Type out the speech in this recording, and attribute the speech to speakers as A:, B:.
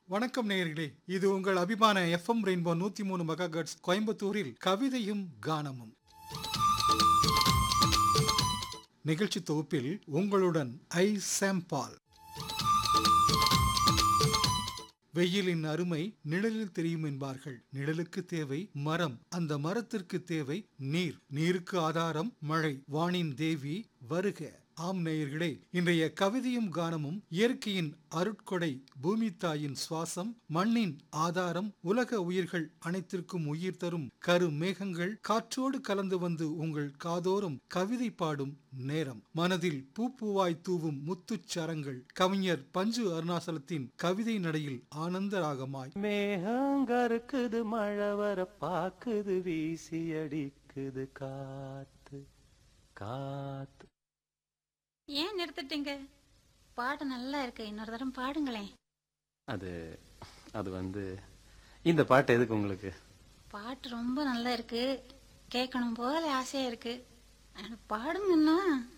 A: வணக்கம் நேயர்களே இது உங்கள் அபிமான எஃப்எம் ரெயின்போ நூத்தி மூணு மெகா கோயம்புத்தூரில் கவிதையும் கானமும் நிகழ்ச்சி தொகுப்பில் உங்களுடன் ஐ சாம்பால் வெயிலின் அருமை நிழலில் தெரியும் என்பார்கள் நிழலுக்கு தேவை மரம் அந்த மரத்திற்கு தேவை நீர் நீருக்கு ஆதாரம் மழை வானின் தேவி வருக ஆம் நேயர்களே இன்றைய கவிதையும் கானமும் இயற்கையின் அருட்கொடை பூமி தாயின் சுவாசம் மண்ணின் ஆதாரம் உலக உயிர்கள் அனைத்திற்கும் உயிர் தரும் கரு மேகங்கள் காற்றோடு கலந்து வந்து உங்கள் காதோறும் கவிதை பாடும் நேரம் மனதில் பூப்பூவாய் தூவும் முத்துச் சரங்கள் கவிஞர் பஞ்சு அருணாசலத்தின் கவிதை நடையில் ஆனந்த ராகமாய்
B: மேகங்கருக்குது மழை வர பாக்குது வீசி அடிக்குது காத்து காத்து
C: ஏன் நிறுத்திட்டீங்க பாட்டு நல்லா இருக்கு இன்னொரு தரம் பாடுங்களேன்
B: அது அது வந்து இந்த பாட்டு எதுக்கு உங்களுக்கு
C: பாட்டு ரொம்ப நல்லா இருக்கு கேட்கணும் போல ஆசையா இருக்கு ஆனா பாடுங்கன்னா